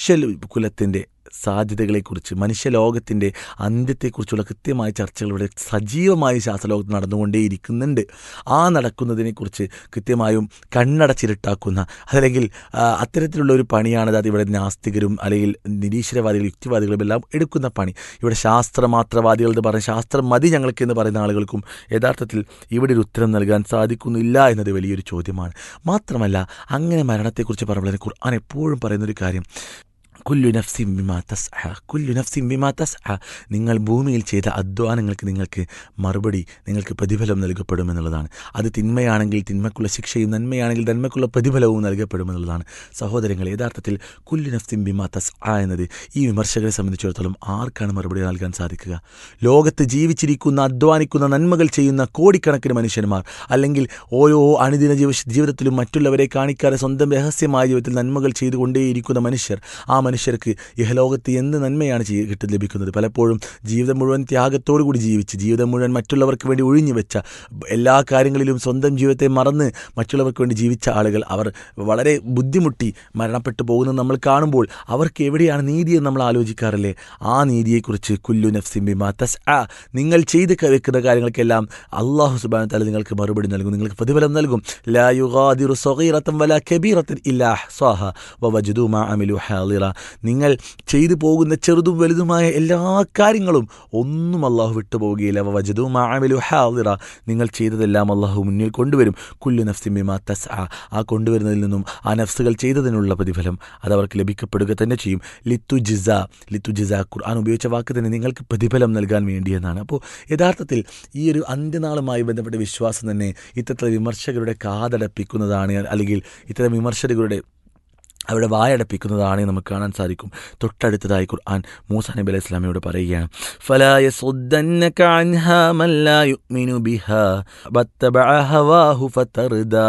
മനുഷ്യ കുലത്തിൻ്റെ സാധ്യതകളെക്കുറിച്ച് മനുഷ്യലോകത്തിൻ്റെ അന്ത്യത്തെക്കുറിച്ചുള്ള കൃത്യമായ ചർച്ചകൾ ഇവിടെ സജീവമായി ശാസ്ത്രലോകത്ത് നടന്നുകൊണ്ടേയിരിക്കുന്നുണ്ട് ആ നടക്കുന്നതിനെക്കുറിച്ച് കൃത്യമായും കണ്ണടച്ചിരുട്ടാക്കുന്ന അതല്ലെങ്കിൽ ആ, അത്തരത്തിലുള്ള ഒരു പണിയാണ് അത് ഇവിടെ നാസ്തികരും അല്ലെങ്കിൽ നിരീശ്വരവാദികളും യുക്തിവാദികളും എല്ലാം എടുക്കുന്ന പണി ഇവിടെ ശാസ്ത്രമാത്രവാദികൾ എന്ന് പറഞ്ഞ ശാസ്ത്രം മതി ഞങ്ങൾക്ക് എന്ന് പറയുന്ന ആളുകൾക്കും യഥാർത്ഥത്തിൽ ഇവിടെ ഒരു ഉത്തരം നൽകാൻ സാധിക്കുന്നില്ല എന്നത് വലിയൊരു ചോദ്യമാണ് മാത്രമല്ല അങ്ങനെ മരണത്തെക്കുറിച്ച് പറയുമ്പോൾ ഖുർആൻ എപ്പോഴും പറയുന്നൊരു കാര്യം കുല്ലു നഫ്സിം ബിമാ തസ്അ കുല്ലു നഫ്സിം ബിമാ തസ്അ നിങ്ങൾ ഭൂമിയിൽ ചെയ്ത അധ്വാനങ്ങൾക്ക് നിങ്ങൾക്ക് മറുപടി നിങ്ങൾക്ക് പ്രതിഫലം നൽകപ്പെടുമെന്നുള്ളതാണ് അത് തിന്മയാണെങ്കിൽ തിന്മക്കുള്ള ശിക്ഷയും നന്മയാണെങ്കിൽ നന്മക്കുള്ള പ്രതിഫലവും നൽകപ്പെടുമെന്നുള്ളതാണ് സഹോദരങ്ങൾ യഥാർത്ഥത്തിൽ കുല്ലു നഫ്സിം ബിമാ തസ്അ എന്നത് ഈ വിമർശകരെ സംബന്ധിച്ചിടത്തോളം ആർക്കാണ് മറുപടി നൽകാൻ സാധിക്കുക ലോകത്ത് ജീവിച്ചിരിക്കുന്ന അധ്വാനിക്കുന്ന നന്മകൾ ചെയ്യുന്ന കോടിക്കണക്കിന് മനുഷ്യന്മാർ അല്ലെങ്കിൽ ഓരോ അനുദിന ജീവ ജീവിതത്തിലും മറ്റുള്ളവരെ കാണിക്കാതെ സ്വന്തം രഹസ്യമായ ജീവിതത്തിൽ നന്മകൾ ചെയ്തുകൊണ്ടേയിരിക്കുന്ന മനുഷ്യർ ആ മനുഷ്യർക്ക് ഇഹലോകത്ത് എന്ത് നന്മയാണ് ചെയ്യ കിട്ടി ലഭിക്കുന്നത് പലപ്പോഴും ജീവിതം മുഴുവൻ ത്യാഗത്തോടു കൂടി ജീവിച്ച് ജീവിതം മുഴുവൻ മറ്റുള്ളവർക്ക് വേണ്ടി ഒഴിഞ്ഞു വെച്ച എല്ലാ കാര്യങ്ങളിലും സ്വന്തം ജീവിതത്തെ മറന്ന് മറ്റുള്ളവർക്ക് വേണ്ടി ജീവിച്ച ആളുകൾ അവർ വളരെ ബുദ്ധിമുട്ടി മരണപ്പെട്ടു പോകുന്നത് നമ്മൾ കാണുമ്പോൾ അവർക്ക് എവിടെയാണ് നീതി എന്ന് നമ്മൾ ആലോചിക്കാറില്ലേ ആ നീതിയെക്കുറിച്ച് കുല്ലു നഫ്സിംബിമാ തസ് ആ നിങ്ങൾ ചെയ്ത് ക- വെക്കുന്ന കാര്യങ്ങൾക്കെല്ലാം അള്ളാഹു സുബാന തല നിങ്ങൾക്ക് മറുപടി നൽകും നിങ്ങൾക്ക് പ്രതിഫലം നൽകും ലാ യുഗാദിറു സഗീറത്തൻ വലാ കബീറത്തൻ ഇല്ലാ അഹ്സാഹ വവജദു മാ അമിലു ഹാളിറ നിങ്ങൾ ചെയ്തു പോകുന്ന ചെറുതും വലുതുമായ എല്ലാ കാര്യങ്ങളും ഒന്നും അള്ളാഹു വിട്ടുപോവുകയില്ല വവജദു മാ അമിലു ഹാളിറ നിങ്ങൾ ചെയ്തതെല്ലാം അള്ളാഹു മുന്നിൽ കൊണ്ടുവരും കുല്ലു നഫ്സിമിമാ തസ് ആ ആ കൊണ്ടുവരുന്നതിൽ നിന്നും ആ നഫ്സുകൾ ചെയ്തതിനുള്ള പ്രതിഫലം അത് അവർക്ക് ലഭിക്കപ്പെടുക തന്നെ ചെയ്യും ലിത്തു ജിസ ലിത്തു ജിസ ഖുർആൻ ഉപയോഗിച്ച വാക്ക് തന്നെ നിങ്ങൾക്ക് പ്രതിഫലം നൽകാൻ വേണ്ടിയെന്നാണ് അപ്പോൾ യഥാർത്ഥത്തിൽ ഈ ഒരു അന്ത്യനാളുമായി ബന്ധപ്പെട്ട വിശ്വാസം തന്നെ ഇത്തരത്തിലുള്ള വിമർശകരുടെ കാതടപ്പിക്കുന്നതാണ് അല്ലെങ്കിൽ ഇത്തരം വിമർശകരുടെ അവരുടെ വായടപ്പിക്കുന്നതാണ് നമുക്ക് കാണാൻ സാധിക്കും തൊട്ടടുത്തതായി ഖുർആൻ മൂസ നബി അലൈഹി സ്വലാമിയോട് പറയുകയാണ് فلا يصدنك عنها من لا يؤمن بها واتبع هواه فتردى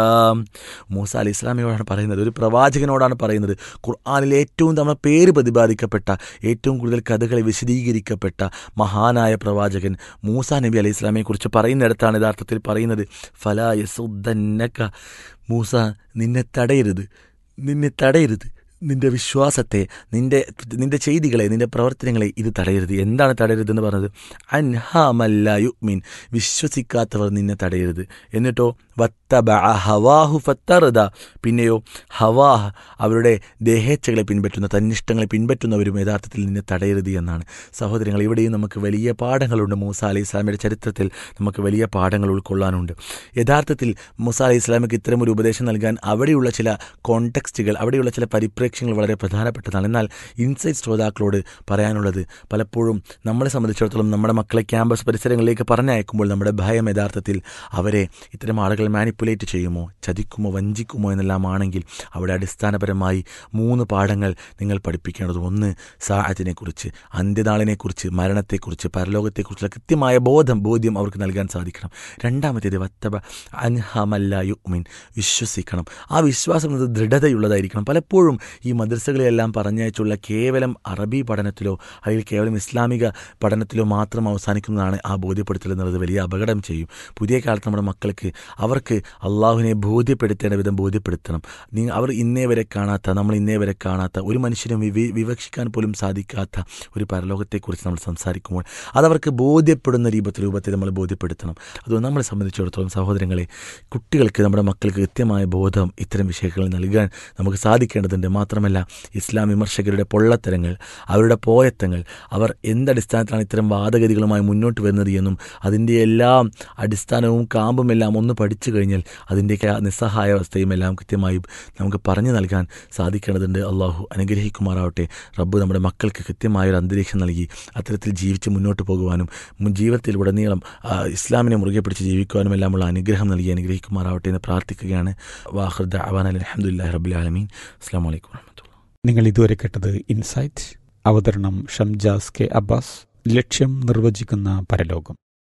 മൂസ അലൈഹി ഇസ്ലാമിയോടാണ് പറയുന്നത് ഒരു പ്രവാചകനോടാണ് പറയുന്നത് ഖുർആാനിൽ ഏറ്റവും തവണ പേര് പ്രതിപാദിക്കപ്പെട്ട ഏറ്റവും കൂടുതൽ കഥകളെ വിശദീകരിക്കപ്പെട്ട മഹാനായ പ്രവാചകൻ മൂസ നബി അലൈഹി ഇസ്ലാമിയെ കുറിച്ച് പറയുന്നിടത്താണ് യഥാർത്ഥത്തിൽ പറയുന്നത് ഫലായസുദ്ദന്നക്ക മൂസ നിന്നെ തടയരുത് നിന്നെ തടയരുത് നിന്റെ വിശ്വാസത്തെ നിന്റെ നിന്റെ ചെയ്തികളെ നിന്റെ പ്രവർത്തനങ്ങളെ ഇത് തടയരുത് എന്താണ് തടയരുതെന്ന് പറഞ്ഞത് അൻഹാമല്ല യുഗ്മിൻ വിശ്വസിക്കാത്തവർ നിന്നെ തടയരുത് എന്നിട്ടോ വത്തബ ഹവാഹു ഫത്തറുത പിന്നെയോ ഹവാഹ് അവരുടെ ദേഹേച്ഛകളെ പിൻപറ്റുന്ന തന്നിഷ്ടങ്ങളെ പിൻപറ്റുന്നവരും യഥാർത്ഥത്തിൽ നിന്നെ തടയരുത് എന്നാണ് സഹോദരങ്ങൾ ഇവിടെയും നമുക്ക് വലിയ പാഠങ്ങളുണ്ട് മൂസ അലൈഹി ഇസ്ലാമിയുടെ ചരിത്രത്തിൽ നമുക്ക് വലിയ പാഠങ്ങൾ ഉൾക്കൊള്ളാനുണ്ട് യഥാർത്ഥത്തിൽ മൂസ അലൈഹി ഇസ്ലാമിക്ക് ഇത്തരം ഒരു ഉപദേശം നൽകാൻ അവിടെയുള്ള ചില കോണ്ടെക്സ്റ്റുകൾ അവിടെയുള്ള ചില പരിപ്രേക്ഷ്യങ്ങൾ വളരെ പ്രധാനപ്പെട്ടതാണ് എന്നാൽ ഇൻസൈറ്റ് ശ്രോതാക്കളോട് പറയാനുള്ളത് പലപ്പോഴും നമ്മളെ സംബന്ധിച്ചിടത്തോളം നമ്മുടെ മക്കളെ ക്യാമ്പസ് പരിസരങ്ങളിലേക്ക് പറഞ്ഞയക്കുമ്പോൾ നമ്മുടെ ഭയം യഥാർത്ഥത്തിൽ അവരെ ഇത്തരം ആളുകൾ മാനിപ്പുലേറ്റ് ചെയ്യുമോ ചതിക്കുമോ വഞ്ചിക്കുമോ എന്നെല്ലാം ആണെങ്കിൽ അവിടെ അടിസ്ഥാനപരമായി മൂന്ന് പാഠങ്ങൾ നിങ്ങൾ പഠിപ്പിക്കേണ്ടത് ഒന്ന് സാഹത്തിനെക്കുറിച്ച് അന്ത്യനാളിനെക്കുറിച്ച് മരണത്തെക്കുറിച്ച് പരലോകത്തെക്കുറിച്ചുള്ള കൃത്യമായ ബോധം ബോധ്യം അവർക്ക് നൽകാൻ സാധിക്കണം രണ്ടാമത്തേത് വത്തബ അൻഹമല്ല യുമിൻ വിശ്വസിക്കണം ആ വിശ്വാസം എന്നത് ദൃഢതയുള്ളതായിരിക്കണം പലപ്പോഴും ഈ മദ്രസകളെല്ലാം പറഞ്ഞയച്ചുള്ള കേവലം അറബി പഠനത്തിലോ അല്ലെങ്കിൽ കേവലം ഇസ്ലാമിക പഠനത്തിലോ മാത്രം അവസാനിക്കുന്നതാണ് ആ ബോധ്യപ്പെടുത്തൽ എന്നുള്ളത് വലിയ അപകടം ചെയ്യും പുതിയ കാലത്ത് നമ്മുടെ മക്കൾക്ക് അവർക്ക് അള്ളാഹുവിനെ ബോധ്യപ്പെടുത്തേണ്ട വിധം ബോധ്യപ്പെടുത്തണം നിങ്ങൾ അവർ ഇന്നേ വരെ കാണാത്ത നമ്മൾ ഇന്നേ വരെ കാണാത്ത ഒരു മനുഷ്യനും വിവി വിവക്ഷിക്കാൻ പോലും സാധിക്കാത്ത ഒരു പരലോകത്തെക്കുറിച്ച് നമ്മൾ സംസാരിക്കുമ്പോൾ അതവർക്ക് ബോധ്യപ്പെടുന്ന രൂപത്തിൽ രൂപത്തിൽ നമ്മൾ ബോധ്യപ്പെടുത്തണം അതുകൊണ്ട് നമ്മളെ സംബന്ധിച്ചിടത്തോളം സഹോദരങ്ങളെ കുട്ടികൾക്ക് നമ്മുടെ മക്കൾക്ക് കൃത്യമായ ബോധം ഇത്തരം വിഷയങ്ങൾ നൽകാൻ നമുക്ക് സാധിക്കേണ്ടതുണ്ട് മാത്രമല്ല ഇസ്ലാം വിമർശകരുടെ പൊള്ളത്തരങ്ങൾ അവരുടെ പോയത്തങ്ങൾ അവർ എന്തടിസ്ഥാനത്തിലാണ് ഇത്തരം വാദഗതികളുമായി മുന്നോട്ട് വരുന്നത് എന്നും അതിൻ്റെ എല്ലാം അടിസ്ഥാനവും കാമ്പും എല്ലാം ഒന്ന് പഠിച്ചു കഴിഞ്ഞാൽ അതിൻ്റെയൊക്കെ ആ നിസ്സഹായാവസ്ഥയും എല്ലാം കൃത്യമായി നമുക്ക് പറഞ്ഞു നൽകാൻ സാധിക്കേണ്ടതുണ്ട് അള്ളാഹു അനുഗ്രഹിക്കുമാറാവട്ടെ റബ്ബ് നമ്മുടെ മക്കൾക്ക് കൃത്യമായൊരു അന്തരീക്ഷം നൽകി അത്തരത്തിൽ ജീവിച്ച് മുന്നോട്ട് പോകുവാനും മുൻ ജീവിതത്തിൽ ഉടനീളം ആ, ഇസ്ലാമിനെ മുറുകെ പിടിച്ച് ജീവിക്കുവാനും എല്ലാമുള്ള അനുഗ്രഹം നൽകി അനുഗ്രഹിക്കുമാറാവട്ടെ എന്ന് പ്രാർത്ഥിക്കുകയാണ് വാഹൃദ അവാൻ അലഹമുല്ലാ റബ്ബുൽ ആലമീൻ അസ്സാം വലൈക്കും വർഹമത്തുള്ള നിങ്ങൾ ഇതുവരെ കേട്ടത് ഇൻസൈറ്റ് അവതരണം ഷംജാസ് കെ അബ്ബാസ് ലക്ഷ്യം നിർവചിക്കുന്ന പരലോകം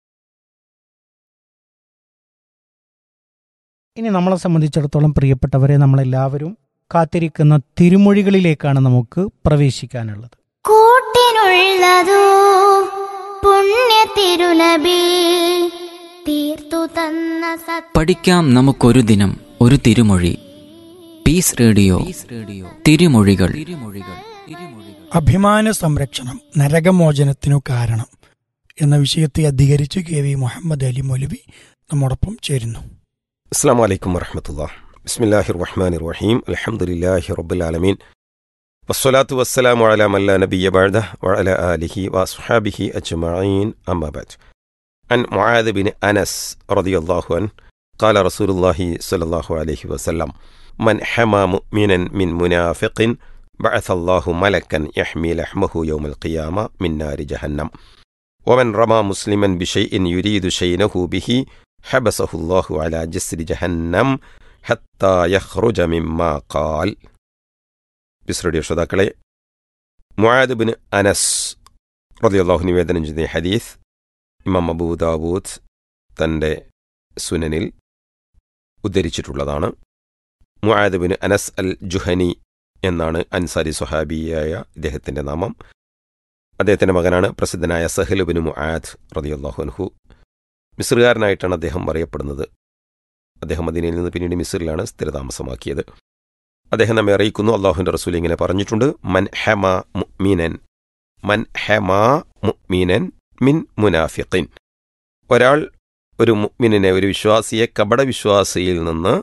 ഇനി നമ്മളെ സംബന്ധിച്ചിടത്തോളം പ്രിയപ്പെട്ടവരെ നമ്മളെല്ലാവരും കാത്തിരിക്കുന്ന തിരുമൊഴികളിലേക്കാണ് നമുക്ക് പ്രവേശിക്കാനുള്ളത് കൂട്ടിനുള്ളതോ പുണ്യ തിരുനബി തീർത്തു തന്ന സത് പഠിക്കാം നമുക്കൊരു ദിനം ഒരു തിരുമൊഴി പീസ് റേഡിയോ തിരുമൊഴികൾ തിരുമൊഴികൾ തിരുമൊഴികൾ അഭിമാന സംരക്ഷണം നരകമോചനത്തിനു കാരണം എന്ന വിഷയത്തെ അധികരിച്ച് കെ വി മുഹമ്മദ് അലി മൗലവി നമ്മോടൊപ്പം ചേരുന്നു അസ്സാം വലൈക്കും വറഹമത്തുള്ള ബിസ്മില്ലാഹി റഹ്മാൻ റഹീം അലഹമുല്ലാഹി റബ്ബുലാലമീൻ വസ്സലാത്തു വസ്സലാമു അല മല്ല നബിയ ബഅദ വഅല ആലിഹി വഅസ്ഹാബിഹി അജ്മഈൻ അമ്മാ ബഅദ് عن معاذ بن أنس رضي الله عنه قال رسول الله صلى الله عليه وسلم من حمى مؤمنا من منافق بعث الله ملكا يحمي لحمه يوم القيامة من نار جهنم ومن رمى مسلما بشيء يريد شينه به حبسه الله على جسر جهنم حتى يخرج مما قال ബിസ്രഡിയ ശ്രോതാക്കളെ മുആദ് ബിൻ അനസ് റളിയല്ലാഹു നിവേദനം ചെയ്ത ഈ ഹദീസ് ഇമാം അബൂ ദാവൂദ് തൻ്റെ സുനനിൽ ഉദ്ധരിച്ചിട്ടുള്ളതാണ് Muadh bin Anas al Juhani എന്നാണ് അൻസാരി സുഹാബിയായ ഇദ്ദേഹത്തിൻ്റെ നാമം അദ്ദേഹത്തിൻ്റെ മകനാണ് പ്രസിദ്ധനായ സഹൽ ബിൻ മുആദ് റളിയല്ലാഹു അൻഹു മിസ്റുകാരനായിട്ടാണ് അദ്ദേഹം അറിയപ്പെടുന്നത് അദ്ദേഹം മദീനയിൽ നിന്ന് പിന്നീട് മിസ്റിലാണ് സ്ഥിരതാമസമാക്കിയത് അദ്ദേഹം നമ്മെ അറിയിക്കുന്നു അള്ളാഹുവിൻ്റെ റസൂൽ ഇങ്ങനെ പറഞ്ഞിട്ടുണ്ട് മൻ ഹെമ മുഅ്മിനൻ മൻ ഹെമ മുഅ്മിനൻ മിൻ മുനാഫിഖിൻ ഒരാൾ ഒരു മുഅ്മിനിനെ ഒരു വിശ്വാസിയെ കപടവിശ്വാസിയിൽ നിന്ന്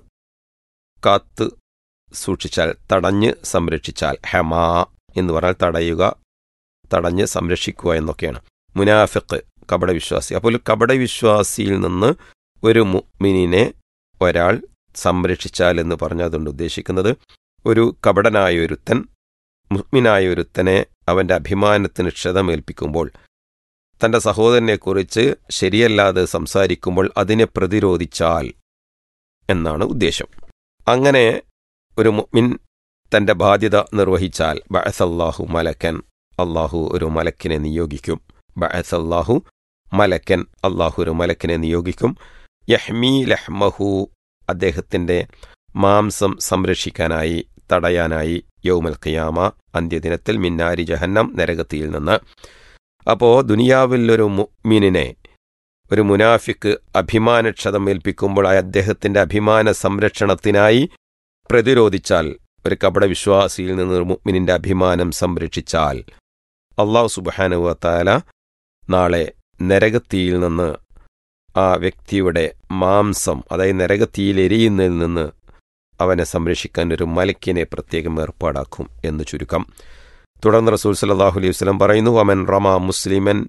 കാത്ത് സൂക്ഷിച്ചാൽ തടഞ്ഞ് സംരക്ഷിച്ചാൽ ഹെമ എന്ന് പറഞ്ഞാൽ തടയുക തടഞ്ഞ് സംരക്ഷിക്കുക എന്നൊക്കെയാണ് മുനാഫിഖ് കപടവിശ്വാസി അപ്പോൾ കപടവിശ്വാസിയിൽ നിന്ന് ഒരു മുഅ്മിനിനെ ഒരാൾ സംരക്ഷിച്ചാൽ എന്ന് പറഞ്ഞാൽ അതുകൊണ്ട് ഉദ്ദേശിക്കുന്നത് ഒരു കപടനായ ഒരുത്തൻ മുഹ്മിനായ ഒരുത്തനെ അവൻ്റെ അഭിമാനത്തിന് ക്ഷതമേൽപ്പിക്കുമ്പോൾ തൻ്റെ സഹോദരനെക്കുറിച്ച് ശരിയല്ലാതെ സംസാരിക്കുമ്പോൾ അതിനെ പ്രതിരോധിച്ചാൽ എന്നാണ് ഉദ്ദേശം അങ്ങനെ ഒരു മുഅ്മിൻ തൻ്റെ ബാധ്യത നിർവഹിച്ചാൽ ബഅസല്ലാഹു മലക്കൻ അള്ളാഹു ഒരു മലക്കിനെ നിയോഗിക്കും ബഅസല്ലാഹു മലക്കൻ അള്ളാഹു ഒരു മലക്കിനെ നിയോഗിക്കും യഹ്മീ ലഹ്മഹു അദ്ദേഹത്തിൻ്റെ മാംസം സംരക്ഷിക്കാനായി തടയാനായി യൗമൽ ഖിയാമ അന്ത്യദിനത്തിൽ മിന്നാരി ജഹന്നം നരകത്തിയിൽ നിന്ന് അപ്പോൾ ദുനിയാവിൽ ഒരു മുഅ്മിനിനെ ഒരു മുനാഫിക്ക് അഭിമാനക്ഷതം ഏൽപ്പിക്കുമ്പോൾ ആ അദ്ദേഹത്തിൻ്റെ അഭിമാന സംരക്ഷണത്തിനായി പ്രതിരോധിച്ചാൽ ഒരു കപടവിശ്വാസിയിൽ നിന്ന് ഒരു മുഅ്മിനിൻ്റെ അഭിമാനം സംരക്ഷിച്ചാൽ അള്ളാഹു സുബാനുവത്താല നാളെ നരകത്തിയിൽ നിന്ന് ആ വ്യക്തിയുടെ മാംസം അതായത് നരകത്തിയിൽ എരിയുന്നതിൽ നിന്ന് അവനെ സംരക്ഷിക്കാൻ ഒരു മലക്കിനെ പ്രത്യേകം ഏർപ്പാടാക്കും എന്ന് ചുരുക്കം തുടർന്ന് റസൂൽ സല്ലാഹു അലൈഹി വസ്ലം പറയുന്നു അമൻ റമ മുസ്ലിമൻ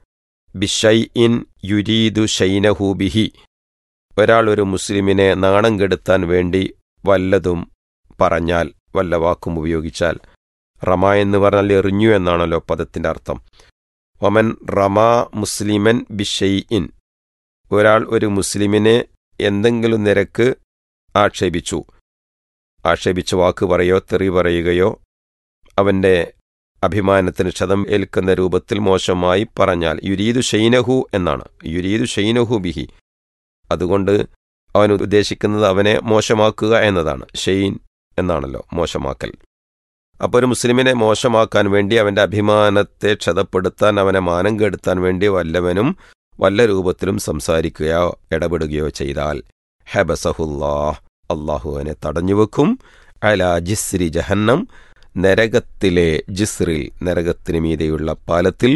ബിഷൈ ഇൻ യുരീദു ഷൈനഹു ബിഹി ഒരാൾ ഒരു മുസ്ലിമിനെ നാണം കെടുത്താൻ വേണ്ടി വല്ലതും പറഞ്ഞാൽ വല്ല വാക്കും ഉപയോഗിച്ചാൽ റമ എന്ന് പറഞ്ഞാൽ എറിഞ്ഞു എന്നാണല്ലോ പദത്തിന്റെ അർത്ഥം ഒമൻ റമ മുസ്ലിമൻ ബിഷൈ ഇൻ ഒരാൾ ഒരു മുസ്ലിമിനെ എന്തെങ്കിലും നിരക്ക് ആക്ഷേപിച്ചു ആക്ഷേപിച്ച വാക്ക് പറയോ തെറി പറയുകയോ അവൻ്റെ അഭിമാനത്തിന് ക്ഷതം ഏൽക്കുന്ന രൂപത്തിൽ മോശമായി പറഞ്ഞാൽ യുരീദു ഷൈനഹു എന്നാണ് യുരീദു ഷൈനഹു ബിഹി അതുകൊണ്ട് അവൻ ഉദ്ദേശിക്കുന്നത് അവനെ മോശമാക്കുക എന്നതാണ് ഷെയ്ൻ എന്നാണല്ലോ മോശമാക്കൽ അപ്പോൾ ഒരു മുസ്ലിമിനെ മോശമാക്കാൻ വേണ്ടി അവൻ്റെ അഭിമാനത്തെ ക്ഷതപ്പെടുത്താൻ അവനെ മാനം കെടുത്താൻ വേണ്ടി വല്ലവനും വല്ല രൂപത്തിലും സംസാരിക്കുകയോ ഇടപെടുകയോ ചെയ്താൽ ഹെബസഹുല്ലാ അള്ളാഹുവിനെ തടഞ്ഞുവെക്കും അല ജിസ്രി ജഹന്നം നരകത്തിലെ ജിസ്രിൽ നരകത്തിന് മീതെയുള്ള പാലത്തിൽ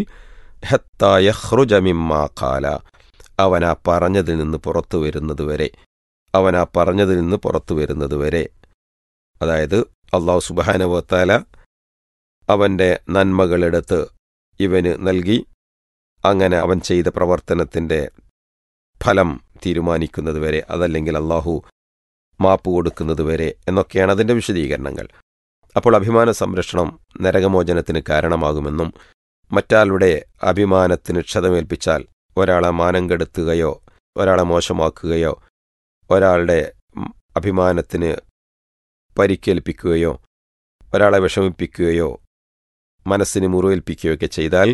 ഹത്തായഹ്റുജമിമ്മാ കാല അവൻ ആ പറഞ്ഞതിൽ നിന്ന് പുറത്തു വരുന്നതുവരെ അവൻ ആ പറഞ്ഞതിൽ നിന്ന് പുറത്തു വരുന്നതുവരെ അതായത് അള്ളാഹു സുബാനുവത്താല അവൻ്റെ നന്മകളെടുത്ത് ഇവന് നൽകി അങ്ങനെ അവൻ ചെയ്ത പ്രവർത്തനത്തിൻ്റെ ഫലം തീരുമാനിക്കുന്നതുവരെ അതല്ലെങ്കിൽ അള്ളാഹു മാപ്പ് കൊടുക്കുന്നതുവരെ എന്നൊക്കെയാണ് അതിൻ്റെ വിശദീകരണങ്ങൾ അപ്പോൾ അഭിമാന സംരക്ഷണം നരകമോചനത്തിന് കാരണമാകുമെന്നും മറ്റാളുടെ അഭിമാനത്തിന് ക്ഷതമേൽപ്പിച്ചാൽ ഒരാളെ മാനം കെടുത്തുകയോ ഒരാളെ മോശമാക്കുകയോ ഒരാളുടെ അഭിമാനത്തിന് പരിക്കേൽപ്പിക്കുകയോ ഒരാളെ വിഷമിപ്പിക്കുകയോ മനസ്സിന് മുറിവേൽപ്പിക്കുകയോ ഒക്കെ ചെയ്താൽ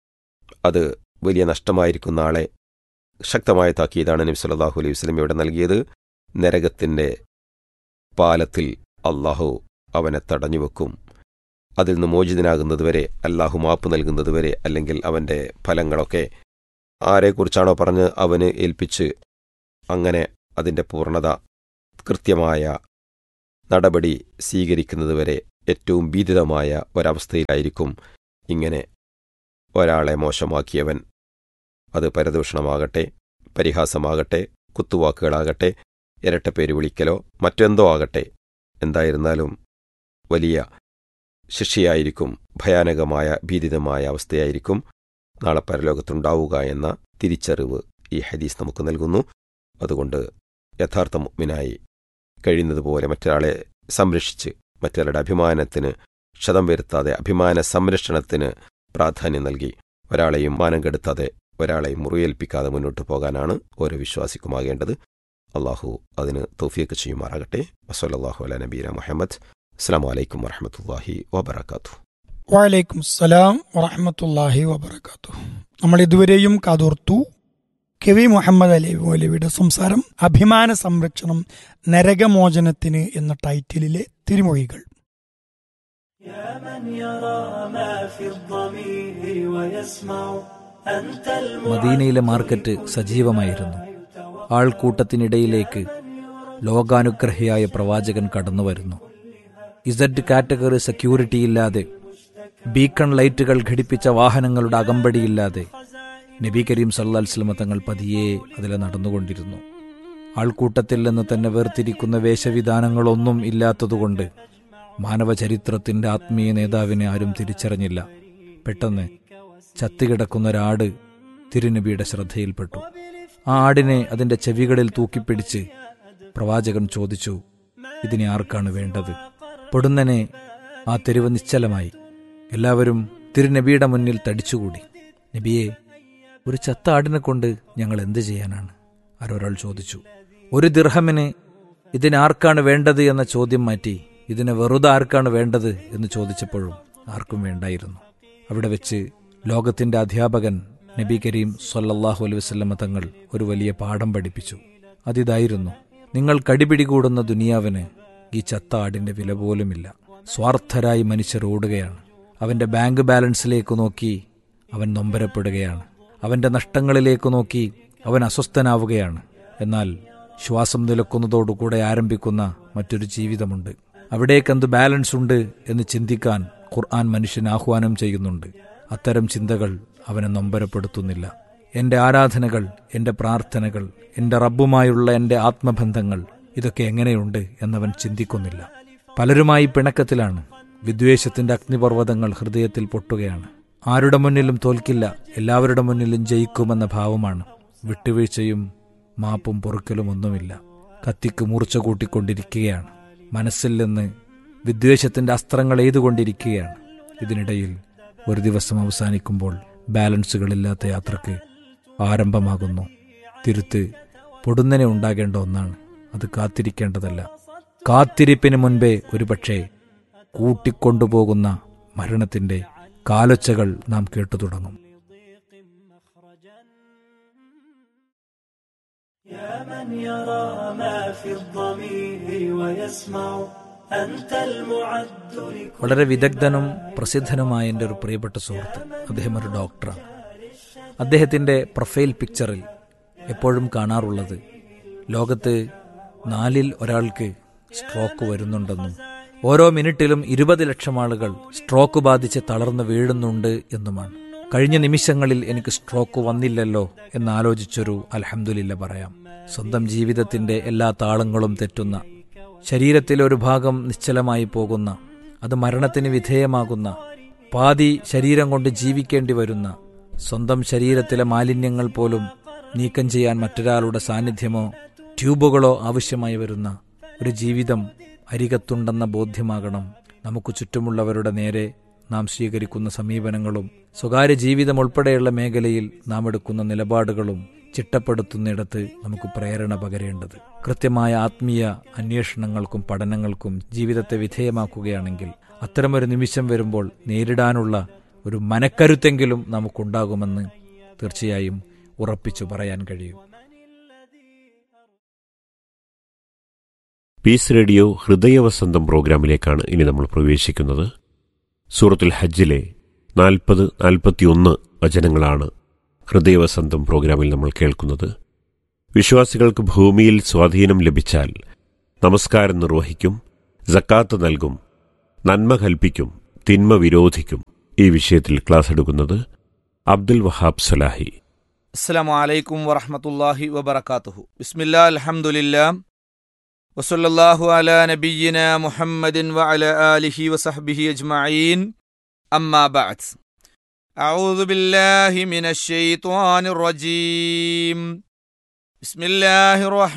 അത് വലിയ നഷ്ടമായിരിക്കും നാളെ ശക്തമായ താക്കീതാണ് നബി സല്ലല്ലാഹു അലൈഹി വസല്ലം ഇവിടെ നൽകിയത് നരകത്തിൻ്റെ പാലത്തിൽ അള്ളാഹു അവനെ തടഞ്ഞുവെക്കും അതിൽ നിന്ന് മോചിതനാകുന്നതുവരെ അല്ലാഹു മാപ്പ് നൽകുന്നതുവരെ അല്ലെങ്കിൽ അവൻ്റെ ഫലങ്ങളൊക്കെ ആരെക്കുറിച്ചാണോ പറഞ്ഞ് അവന് ഏൽപ്പിച്ച് അങ്ങനെ അതിൻ്റെ പൂർണ്ണത കൃത്യമായ നടപടി സ്വീകരിക്കുന്നതുവരെ ഏറ്റവും ഭീതിതമായ ഒരവസ്ഥയിലായിരിക്കും ഇങ്ങനെ ഒരാളെ മോശമാക്കിയവൻ അത് പരദൂഷണമാകട്ടെ പരിഹാസമാകട്ടെ കുത്തുവാക്കുകളാകട്ടെ ഇരട്ടപ്പേര് വിളിക്കലോ മറ്റെന്തോ ആകട്ടെ എന്തായിരുന്നാലും വലിയ ശിക്ഷയായിരിക്കും ഭയാനകമായ ഭീതിതമായ അവസ്ഥയായിരിക്കും നാളെ പരലോകത്തുണ്ടാവുക എന്ന തിരിച്ചറിവ് ഈ ഹദീസ് നമുക്ക് നൽകുന്നു അതുകൊണ്ട് യഥാർത്ഥ മുഗ്മിനായി കഴിയുന്നതുപോലെ മറ്റൊരാളെ സംരക്ഷിച്ച് മറ്റൊരാളുടെ അഭിമാനത്തിന് ക്ഷതം വരുത്താതെ അഭിമാന സംരക്ഷണത്തിന് പ്രാധാന്യം നൽകി ഒരാളെയും മാനം കെടുത്താതെ ഒരാളെയും മുറിയേൽപ്പിക്കാതെ മുന്നോട്ട് പോകാനാണ് ഓരോ വിശ്വാസിക്കുമാകേണ്ടത് അള്ളാഹു അതിന് തൗഫിയൊക്കെ ചെയ്യുമാറാകട്ടെ വസല്ലാഹു അല നബീന മുഹമ്മദ് അസ്സാം വലൈക്കും വറഹമത്തല്ലാഹി വബർക്കാത്തു വലൈക്കും സലാം വറഹമത്തല്ലാഹി വബർക്കാത്തു നമ്മൾ ഇതുവരെയും കാതോർത്തു കെ വി മുഹമ്മദ് അലി മൗലവിയുടെ സംസാരം അഭിമാന സംരക്ഷണം നരകമോചനത്തിന് എന്ന ടൈറ്റിലിലെ തിരുമൊഴികൾ يا من يرى ما في الضمير ويسمع أنت മദീനയിലെ മാർക്കറ്റ് സജീവമായിരുന്നു ആൾക്കൂട്ടത്തിനിടയിലേക്ക് ലോകാനുഗ്രഹിയായ പ്രവാചകൻ കടന്നു വരുന്നു ഇസഡ് കാറ്റഗറി സെക്യൂരിറ്റി ഇല്ലാതെ ബീക്കൺ ലൈറ്റുകൾ ഘടിപ്പിച്ച വാഹനങ്ങളുടെ അകമ്പടിയില്ലാതെ നബി കരീം സല്ലാ സ്വലമ തങ്ങൾ പതിയെ അതിലെ നടന്നുകൊണ്ടിരുന്നു ആൾക്കൂട്ടത്തിൽ നിന്ന് തന്നെ വേർതിരിക്കുന്ന വേഷവിധാനങ്ങളൊന്നും ഇല്ലാത്തതുകൊണ്ട് മാനവചരിത്രത്തിന്റെ ആത്മീയ നേതാവിനെ ആരും തിരിച്ചറിഞ്ഞില്ല പെട്ടെന്ന് ചത്തുകിടക്കുന്ന ഒരാട് തിരുനബിയുടെ ശ്രദ്ധയിൽപ്പെട്ടു ആ ആടിനെ അതിന്റെ ചെവികളിൽ തൂക്കിപ്പിടിച്ച് പ്രവാചകൻ ചോദിച്ചു ഇതിനെ ആർക്കാണ് വേണ്ടത് പൊടുന്നനെ ആ തെരുവ് നിശ്ചലമായി എല്ലാവരും തിരുനബിയുടെ മുന്നിൽ തടിച്ചുകൂടി നബിയെ ഒരു ചത്ത ആടിനെ കൊണ്ട് ഞങ്ങൾ എന്ത് ചെയ്യാനാണ് ആരൊരാൾ ചോദിച്ചു ഒരു ദിർഹമിന് ഇതിനാർക്കാണ് വേണ്ടത് എന്ന ചോദ്യം മാറ്റി ഇതിനെ വെറുതെ ആർക്കാണ് വേണ്ടത് എന്ന് ചോദിച്ചപ്പോഴും ആർക്കും വേണ്ടായിരുന്നു അവിടെ വെച്ച് ലോകത്തിന്റെ അധ്യാപകൻ നബി കരീം സൊല്ലാഹു അലൈഹി വസ്ലമ തങ്ങൾ ഒരു വലിയ പാഠം പഠിപ്പിച്ചു അതിതായിരുന്നു നിങ്ങൾ കടിപിടികൂടുന്ന ദുനിയാവിന് ഈ ചത്ത ആടിന്റെ വില പോലുമില്ല സ്വാർത്ഥരായി മനുഷ്യർ ഓടുകയാണ് അവന്റെ ബാങ്ക് ബാലൻസിലേക്ക് നോക്കി അവൻ നൊമ്പരപ്പെടുകയാണ് അവന്റെ നഷ്ടങ്ങളിലേക്ക് നോക്കി അവൻ അസ്വസ്ഥനാവുകയാണ് എന്നാൽ ശ്വാസം നിലക്കുന്നതോടുകൂടെ ആരംഭിക്കുന്ന മറ്റൊരു ജീവിതമുണ്ട് അവിടേക്കെന്ത് ബാലൻസ് ഉണ്ട് എന്ന് ചിന്തിക്കാൻ ഖുർആൻ മനുഷ്യന് ആഹ്വാനം ചെയ്യുന്നുണ്ട് അത്തരം ചിന്തകൾ അവനെ നൊമ്പരപ്പെടുത്തുന്നില്ല എന്റെ ആരാധനകൾ എന്റെ പ്രാർത്ഥനകൾ എന്റെ റബ്ബുമായുള്ള എന്റെ ആത്മബന്ധങ്ങൾ ഇതൊക്കെ എങ്ങനെയുണ്ട് എന്നവൻ ചിന്തിക്കുന്നില്ല പലരുമായി പിണക്കത്തിലാണ് വിദ്വേഷത്തിന്റെ അഗ്നിപർവ്വതങ്ങൾ ഹൃദയത്തിൽ പൊട്ടുകയാണ് ആരുടെ മുന്നിലും തോൽക്കില്ല എല്ലാവരുടെ മുന്നിലും ജയിക്കുമെന്ന ഭാവമാണ് വിട്ടുവീഴ്ചയും മാപ്പും പൊറുക്കലും ഒന്നുമില്ല കത്തിക്ക് മൂർച്ച കൂട്ടിക്കൊണ്ടിരിക്കുകയാണ് മനസ്സിൽ നിന്ന് വിദ്വേഷത്തിന്റെ അസ്ത്രങ്ങൾ എയ്തുകൊണ്ടിരിക്കുകയാണ് ഇതിനിടയിൽ ഒരു ദിവസം അവസാനിക്കുമ്പോൾ ബാലൻസുകളില്ലാത്ത യാത്രക്ക് ആരംഭമാകുന്നു തിരുത്ത് പൊടുന്നനെ ഉണ്ടാകേണ്ട ഒന്നാണ് അത് കാത്തിരിക്കേണ്ടതല്ല കാത്തിരിപ്പിന് മുൻപേ ഒരുപക്ഷെ കൂട്ടിക്കൊണ്ടുപോകുന്ന മരണത്തിന്റെ കാലൊച്ചകൾ നാം കേട്ടു തുടങ്ങും يا من يرى ما في الضمير ويسمع أنت المعد لكل വളരെ വിദഗ്ധനും പ്രസിദ്ധനുമായ എൻ്റെ ഒരു പ്രിയപ്പെട്ട സുഹൃത്ത് അദ്ദേഹം ഒരു ഡോക്ടറാണ് അദ്ദേഹത്തിൻ്റെ പ്രൊഫൈൽ പിക്ചറിൽ എപ്പോഴും കാണാറുള്ളത് ലോകത്ത് നാലിൽ ഒരാൾക്ക് സ്ട്രോക്ക് വരുന്നുണ്ടെന്നും ഓരോ മിനിറ്റിലും ഇരുപത് ലക്ഷം ആളുകൾ സ്ട്രോക്ക് ബാധിച്ച് തളർന്നു വീഴുന്നുണ്ട് എന്നുമാണ് കഴിഞ്ഞ നിമിഷങ്ങളിൽ എനിക്ക് സ്ട്രോക്ക് വന്നില്ലല്ലോ എന്നാലോചിച്ചൊരു അൽഹംദുലില്ല പറയാം സ്വന്തം ജീവിതത്തിന്റെ എല്ലാ താളങ്ങളും തെറ്റുന്ന ശരീരത്തിലെ ഒരു ഭാഗം നിശ്ചലമായി പോകുന്ന അത് മരണത്തിന് വിധേയമാകുന്ന പാതി ശരീരം കൊണ്ട് ജീവിക്കേണ്ടി വരുന്ന സ്വന്തം ശരീരത്തിലെ മാലിന്യങ്ങൾ പോലും നീക്കം ചെയ്യാൻ മറ്റൊരാളുടെ സാന്നിധ്യമോ ട്യൂബുകളോ ആവശ്യമായി വരുന്ന ഒരു ജീവിതം അരികത്തുണ്ടെന്ന ബോധ്യമാകണം നമുക്ക് ചുറ്റുമുള്ളവരുടെ നേരെ നാം സ്വീകരിക്കുന്ന സമീപനങ്ങളും സ്വകാര്യ ജീവിതം ഉൾപ്പെടെയുള്ള മേഖലയിൽ നാം എടുക്കുന്ന നിലപാടുകളും ചിട്ടപ്പെടുത്തുന്നിടത്ത് നമുക്ക് പ്രേരണ പകരേണ്ടത് കൃത്യമായ ആത്മീയ അന്വേഷണങ്ങൾക്കും പഠനങ്ങൾക്കും ജീവിതത്തെ വിധേയമാക്കുകയാണെങ്കിൽ അത്തരമൊരു നിമിഷം വരുമ്പോൾ നേരിടാനുള്ള ഒരു മനക്കരുത്തെങ്കിലും നമുക്കുണ്ടാകുമെന്ന് തീർച്ചയായും ഉറപ്പിച്ചു പറയാൻ കഴിയും പീസ് റേഡിയോ ഹൃദയവസന്തം പ്രോഗ്രാമിലേക്കാണ് ഇനി നമ്മൾ പ്രവേശിക്കുന്നത് സൂറത്തുൽ ഹജ്ജിലെ നാൽപ്പത് നാൽപ്പത്തിയൊന്ന് വചനങ്ങളാണ് ഹൃദയവസന്തം പ്രോഗ്രാമിൽ നമ്മൾ കേൾക്കുന്നത് വിശ്വാസികൾക്ക് ഭൂമിയിൽ സ്വാധീനം ലഭിച്ചാൽ നമസ്കാരം നിർവഹിക്കും ജക്കാത്ത് നൽകും നന്മ കൽപ്പിക്കും തിന്മ വിരോധിക്കും ഈ വിഷയത്തിൽ ക്ലാസ് എടുക്കുന്നത് അബ്ദുൽ വഹാബ് സലാഹി അസ്സാം വലൈക്കും വറഹമത്തല്ലാഹി വബർക്കാത്തുഹു ബിസ്മില്ലാ അൽഹംദുലില്ലാ വസല്ലല്ലാഹു അല നബിയ്യിന മുഹമ്മദിൻ വഅല ആലിഹി വസഹ്ബിഹി അജ്മഈൻ അമ്മാ ബഅദ് أعوذ بالله من الشيطان الرجيم بسم الله الرحمن